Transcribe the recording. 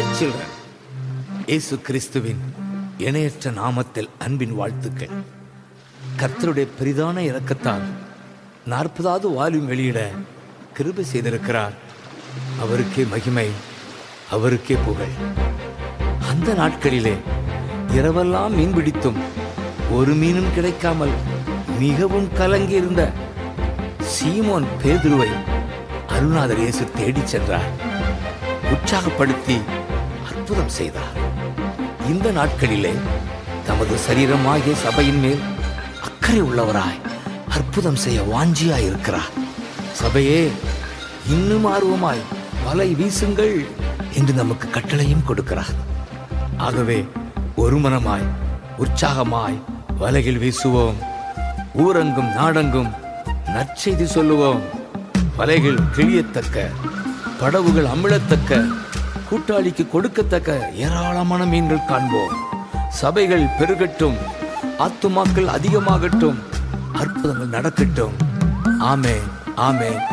dear children இயேசு கிறிஸ்துவின் இணையற்ற நாமத்தில் அன்பின் வாழ்த்துக்கள் கர்த்தருடைய பெரிதான இரக்கத்தால் நாற்பதாவது வால்யூம் வெளியிட கிருபை செய்திருக்கிறார் அவருக்கே மகிமை அவருக்கே புகழ் அந்த நாட்களிலே இரவெல்லாம் மீன் பிடித்தும் ஒரு மீனும் கிடைக்காமல் மிகவும் கலங்கியிருந்த சீமோன் பேதுருவை அருணாதர் இயேசு தேடிச் சென்றார் உற்சாகப்படுத்தி அற்புதம் செய்தார் இந்த நாட்களிலே தமது சரீரமாகிய சபையின் மேல் அக்கறை உள்ளவராய் அற்புதம் செய்ய வாஞ்சியாய் இருக்கிறார் சபையே இன்னும் ஆர்வமாய் வலை வீசுங்கள் என்று நமக்கு கட்டளையும் கொடுக்கிறார் ஆகவே ஒருமனமாய் உற்சாகமாய் வலையில் வீசுவோம் ஊரங்கும் நாடெங்கும் நற்செய்தி சொல்லுவோம் வலைகள் கிழியத்தக்க படவுகள் அமிழத்தக்க கூட்டாளிக்கு கொடுக்கத்தக்க ஏராளமான மீன்கள் காண்போம் சபைகள் பெருகட்டும் ஆத்துமாக்கள் அதிகமாகட்டும் அற்புதங்கள் நடக்கட்டும் ஆமே ஆமே